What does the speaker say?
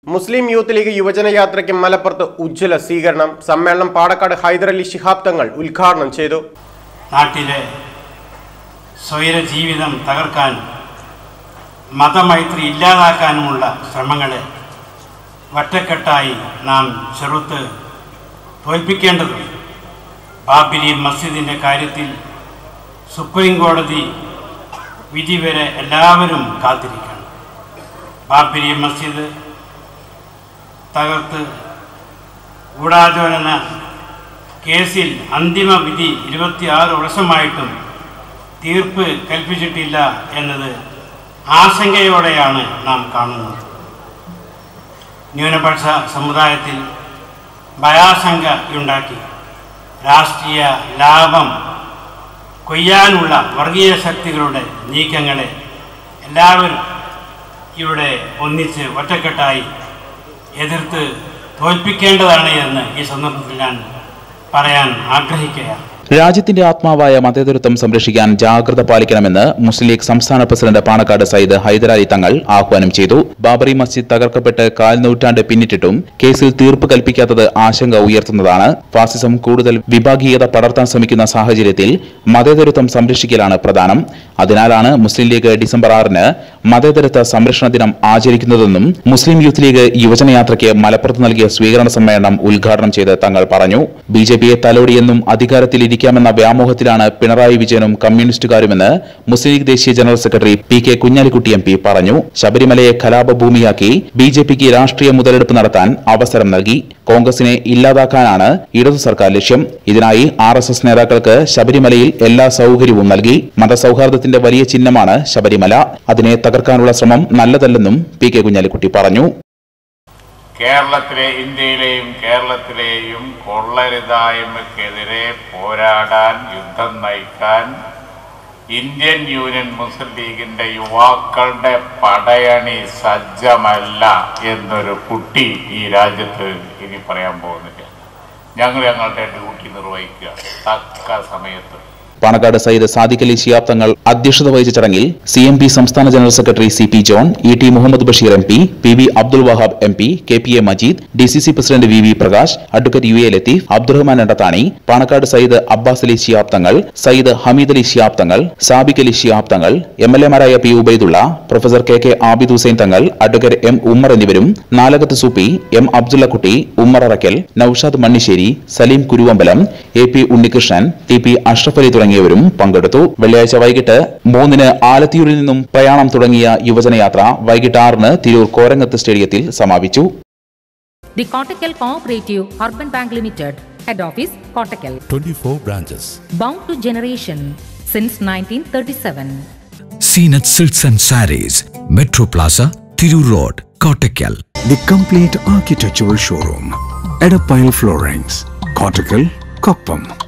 മുസ്ലിം youth league യുവജന യാത്രയ്ക്ക് മലപ്പുറത്ത് ഉജ്ജ്വല സ്വീകരണം സമ്മേളനം പാണക്കാട് ഹൈദരലി ശിഹാബ് തങ്ങൾ ഉദ്ഘാടനം ചെയ്തു നാട്ടിലെ സ്വൈര ജീവിതം തകർക്കാൻ മതമൈത്രി ഇല്ലാതാക്കാനുമുള്ള ശ്രമങ്ങളെ ഒറ്റക്കെട്ടായി നാം ചെറുത്ത് തോൽപ്പിക്കേണ്ടതുണ്ട് ബാബരി മസ്ജിദിൻ്റെ കാര്യത്തിൽ സുപ്രീം കോടതി വിധി വരെ എല്ലാവരും കാത്തിരിക്കണം ബാബരി മസ്ജിദ് തകർത്ത് ഗൂഢാചോദന കേസിൽ അന്തിമ വിധി ഇരുപത്തിയാറ് വർഷമായിട്ടും തീർപ്പ് കൽപ്പിച്ചിട്ടില്ല എന്നത് ആശങ്കയോടെയാണ് നാം കാണുന്നത് ന്യൂനപക്ഷ സമുദായത്തിൽ ഭയാശങ്കയുണ്ടാക്കി രാഷ്ട്രീയ ലാഭം കൊയ്യാനുള്ള വർഗീയ ശക്തികളുടെ നീക്കങ്ങളെ എല്ലാവരും ഇവിടെ ഒന്നിച്ച് ഒറ്റക്കെട്ടായി എതിർത്ത് തോൽപ്പിക്കേണ്ടതാണ് എന്ന് ഈ സന്ദർഭത്തിൽ ഞാൻ പറയാൻ ആഗ്രഹിക്കുകയാണ് രാജ്യത്തിന്റെ ആത്മാവായ മതേതരത്വം സംരക്ഷിക്കാൻ ജാഗ്രത പാലിക്കണമെന്ന് മുസ്ലിം ലീഗ് സംസ്ഥാന പ്രസിഡന്റ് പാണക്കാട് സയ്യിദ് ഹൈദരാലി തങ്ങൾ ആഹ്വാനം ചെയ്തു ബാബറി മസ്ജിദ് തകർക്കപ്പെട്ട് കാൽ നൂറ്റാണ്ട് പിന്നിട്ടിട്ടും കേസിൽ തീർപ്പ് കൽപ്പിക്കാത്തത് ആശങ്ക ഉയർത്തുന്നതാണ് ഫാസിസം കൂടുതൽ വിഭാഗീയത പടർത്താൻ ശ്രമിക്കുന്ന സാഹചര്യത്തിൽ മതേതരത്വം സംരക്ഷിക്കലാണ് പ്രധാനം അതിനാലാണ് മുസ്ലിം ലീഗ് ഡിസംബർ ആറിന് മതേതരത്വ സംരക്ഷണ ദിനം ആചരിക്കുന്നതെന്നും മുസ്ലിം യൂത്ത് ലീഗ് യുവജനയാത്രയ്ക്ക് മലപ്പുറത്ത് നൽകിയ സ്വീകരണ സമ്മേളനം ഉദ്ഘാടനം ചെയ്ത് തങ്ങൾ പറഞ്ഞു ബി ജെ പിയെ തലോടിയെന്നും അധികാരത്തിലിരിക്കാമെന്ന വ്യാമോഹത്തിലാണ് പിണറായി വിജയനും കമ്മ്യൂണിസ്റ്റുകാരുമെന്ന് മുസ്ലിം ലീഗ് ദേശീയ general secretary P K Kunhalikutty M P പറഞ്ഞു ശബരിമലയെ കലാപഭൂമിയാക്കി ബി ജെ പിക്ക് രാഷ്ട്രീയ മുതലെടുപ്പ് നടത്താൻ അവസരം നൽകി കോൺഗ്രസിനെ ഇല്ലാതാക്കാനാണ് ഇടതു സർക്കാർ ലക്ഷ്യം ഇതിനായി ആർ എസ് എസ് നേതാക്കൾക്ക് ശബരിമലയിൽ എല്ലാ സൗകര്യവും നൽകി മതസൗഹാർദ്ദത്തിന്റെ വലിയ ചിഹ്നമാണ് ശബരിമല അതിനെ തകർക്കാനുള്ള ശ്രമം നല്ലതല്ലെന്നും പി കെ കുഞ്ഞാലിക്കുട്ടി പറഞ്ഞു കേരളത്തിലെ ഇന്ത്യയിലെയും കേരളത്തിലെയും കൊള്ളരുതായ്മക്കെതിരെ പോരാടാൻ യുദ്ധം നയിക്കാൻ ഇന്ത്യൻ യൂണിയൻ മുസ്ലിം ലീഗിന്റെ യുവാക്കളുടെ പടയണി സജ്ജമല്ല എന്നൊരു കുട്ടി ഈ രാജ്യത്ത് ഇനി പറയാൻ പോകുന്നില്ല ഞങ്ങൾ ഞങ്ങളുടെ ഡ്യൂട്ടി നിർവഹിക്കുക തക്ക സമയത്ത് പാണക്കാട് സയ്യിദ് സാദിഖ് അലി ശിയാബ് തങ്ങൾ അധ്യക്ഷത വഹിച്ച ചടങ്ങിൽ സി എം പി സംസ്ഥാന general secretary C P John E T Muhammad Basheer M P P V Abdul Wahab M P K P A Majeed D C C president V V Prakash advocate U A Latheef Abdurahman Edathani Panakkad Sayyid Abbas Ali Shihab Thangal Sayyid Hameed Ali Shihab തങ്ങൾ സാബിഖ് അലി ശിയാബ് തങ്ങൾ എം എൽ എമാരായ P Ubaidullah professor K K Abid Hussain Thangal advocate M Ummer എന്നിവരും Nalakath Soopy M Abdullakutty Ummer Arakkal Naushad Manniserry Saleem Kuruvambalam A P Unnikrishnan T P Ashraf Ali തുടങ്ങിയവരും പങ്കെടുത്തു വെള്ളിയാഴ്ച വൈകിട്ട് മൂന്നിന് ആലത്തിയൂരിൽ നിന്നും പ്രയാണം തുടങ്ങിയ യുവജനയാത്ര വൈകിട്ട് ആറിന് തിരൂർ കോരങ്ങത്ത് സ്റ്റേഡിയത്തിൽ സമാപിച്ചു The Kottakkal Cooperative Urban Bank Limited, Head Office, Kottakkal. 24 branches. Bound to generation since 1937. Seenat Silks and Saris, Metro Plaza, Thiru Road, Kottakkal. The complete architectural showroom. Edapile Floorings. Cortical, Koppam.